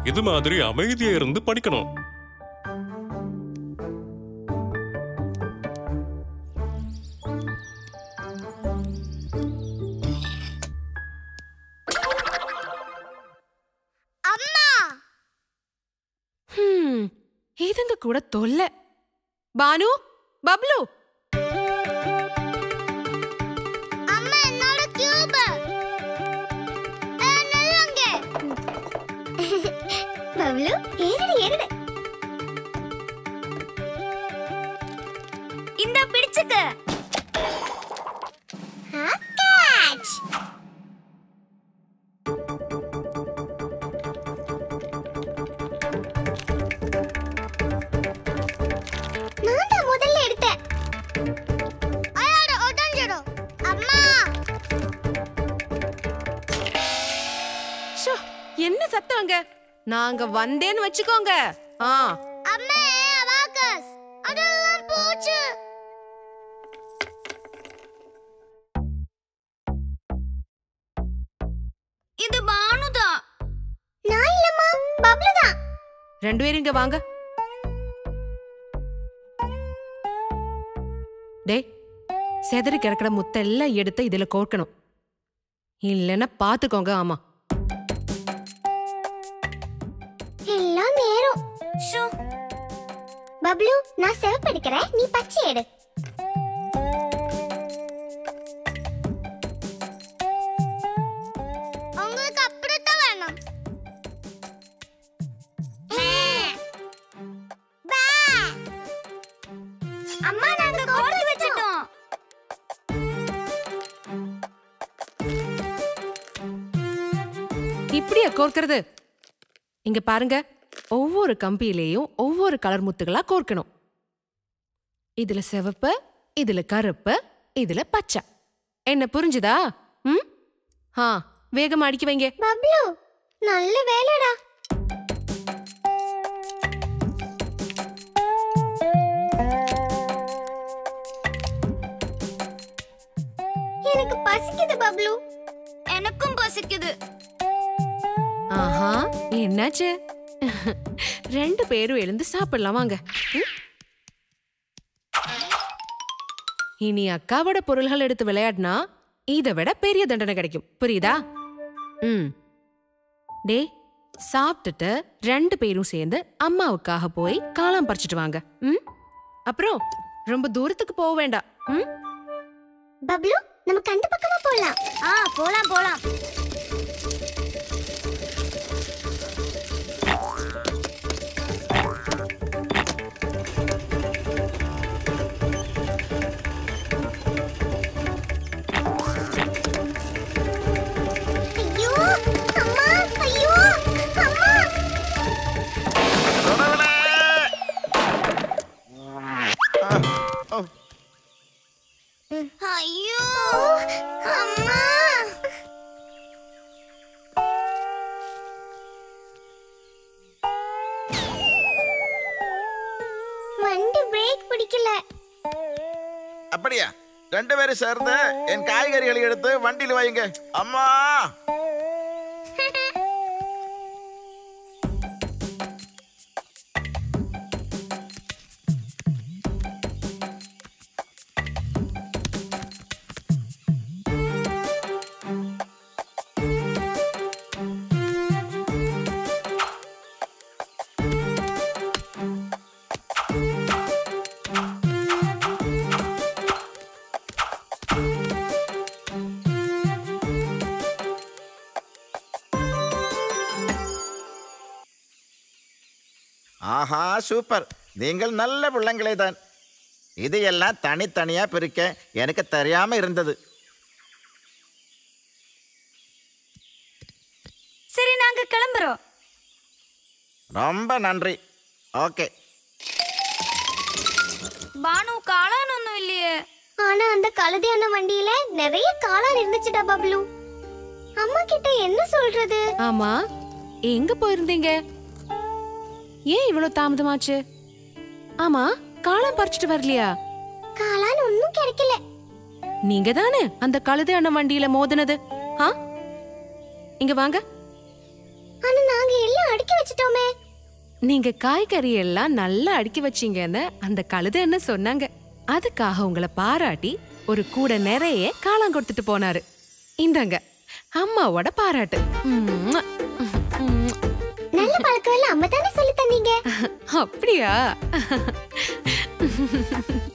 இது மாதிரி அமைதியா இருந்து படிக்கணும் அம்மா ஹம், இதுங்க கூட தொல்லை பானு பப்ளு அம்மா என்னோட கியூப் நல்லங்க பப்ளு ஏறுடு ஏறுடு இந்த பிடிச்சுக்க கேட்ச் நான் தான் முதல்ல எடுத்தேன் அயோட உடஞ்சிடும் அம்மா ஷோ, என்ன சத்தம் அங்க நாங்க வந்தேன்னு வச்சுக்கோங்க ஆ அம்மா அவாகஸ் அதெல்லாம் போச்சு இது பானுதா நான் இல்லம்மா பப்ளு தான் ரெண்டு பேரும் இங்க வாங்க டேய் செதறி கிடக்கிற முத்தெல்லாம் எடுத்து இதுல கோர்க்கணும் இல்லைன்னா பாத்துக்கோங்க ஆமா எல்லாம் நேரம் ஷோ பப்ளு நான் சிவப்பு எடுக்கிறேன் நீ பச்சை எடு உங்களுக்கு அப்படித்தான் வேணும் அம்மா நாங்க கோர்த்து வச்சிட்டோம் இப்படியா கோர்க்கறது இங்க பாருங்க ஒவ்வொரு கம்பியிலேயும் ஒவ்வொரு கலர் முத்துகளா கோர்க்கணும் இதுல சிவப்பு இதுல கருப்பு இதுல பச்சை என்ன புரிஞ்சுதா ம் ஆ வேகமா அடிக்க வைங்க பப்ளு நல்ல வேலைடா எனக்கு பசிக்குது பப்ளு எனக்கும் பசிக்குது ஆஹா என்னாச்சு ரெண்டு பேரும் எழுந்து சாப்பிடலாம் வாங்க ம்? இனி அக்காவோட பொருள்கள் எடுத்து விளையாடினா இதை விட பெரிய தண்டனை கிடைக்கும் புரியுதா ம் டே சாப்பிட்டுட்டு ரெண்டு பேரும் சேர்ந்து அம்மாவுக்காக போய் காளான் பறிச்சிட்டு வாங்க ம் அப்புறம் ரொம்ப தூரத்துக்கு போக வேண்டாம் ம் பப்ளு நமக்கு அந்த பக்கமா போலாம் ஆ போலாம் போலாம் ஐயோ அம்மா ஐயோ அம்மா ஐயோ அம்மா வண்டி பிரேக் பிடிக்கல அப்படியா ரெண்டு பேரும் சேர்ந்து என் காய்கறிகளை எடுத்து வண்டியில் வைங்க அம்மா ஆஹா சூப்பர் நீங்கள் நல்ல பிள்ளைங்களே தான் இது எல்லாம் தனித்தனியா பிரிக்க எனக்கு தெரியாம இருந்தது சரி நாங்க கிளம்புறோம் ரொம்ப நன்றி ஓகே பானு காளான் ஒண்ணும் இல்லையே ஆனா அந்த கழுதையான வண்டியில நிறைய காளான் இருந்துச்சுடா பப்ளு அம்மா கிட்ட என்ன சொல்றது ஆமா எங்க போயிருந்தீங்க ஏன் இவ்வளவு தாமதமாச்சு ஆமா காளான் பறிச்சிட்டு வரலையா காளான் ஒன்னும் கிடைக்கல நீங்க தானே அந்த கழுதை அண்ணன் வண்டியில மோதினது ஆ இங்க வாங்க ஆனா நாங்க எல்லாம் அடுக்கி வச்சிட்டோமே நீங்க காய்கறி எல்லாம் நல்லா அடுக்கி வச்சீங்கன்னு அந்த கழுதை என்ன சொன்னாங்க அதுக்காக உங்களை பாராட்டி ஒரு கூட நிறைய காளான் கொடுத்துட்டு போனாரு இந்தாங்க அம்மாவோட பாராட்டு உம்முவா. உம்முவா. நல்ல பழக்கம் எல்லாம் அம்மா தானே சொல்லி தந்தீங்க அப்படியா